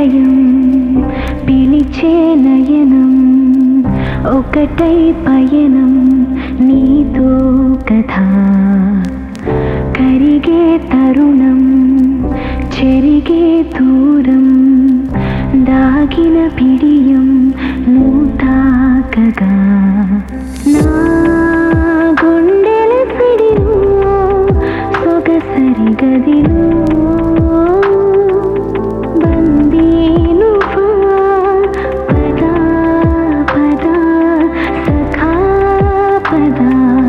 హృదయం పిలిచే నయనం ఒకటై పయనం నీతో కథ కరిగే తరుణం చెరిగే దూరం దాగిన పిడియం నువ్వు తాకగా నా గుండెల పిడిలో సొగసరి గదిలో బందీనువా పదా పదా సఖా పదా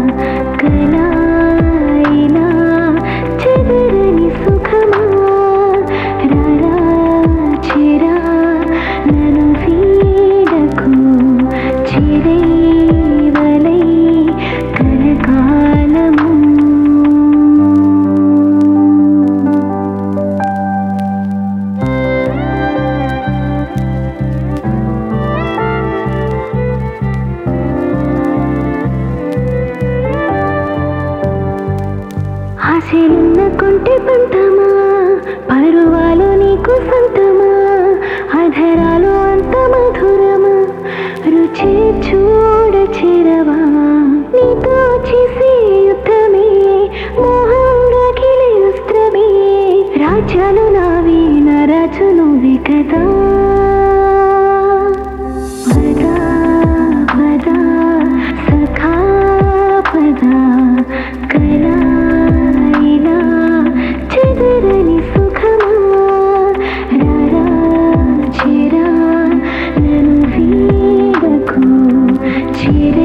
కలాయినా చెదరని సుఖమా రారా చిరా నన్ను వీడకు చిరైవలై కలకాలము ఆశలున్న కొంటె పంతమా పరువాలు నీకు సొంతమా అధరాలు అంత మధురమా రుచి చూడ చెరవా నీతో చేసే యుద్ధమే మోహంగా కిలియుస్త్రమే రాజ్యాలు నావి నా రాజు నువ్వే కదా పదా పదా సఖా పదా కలాయినా చెదరని సుఖమా రారా చిరా నన్ను వీడకు చిరే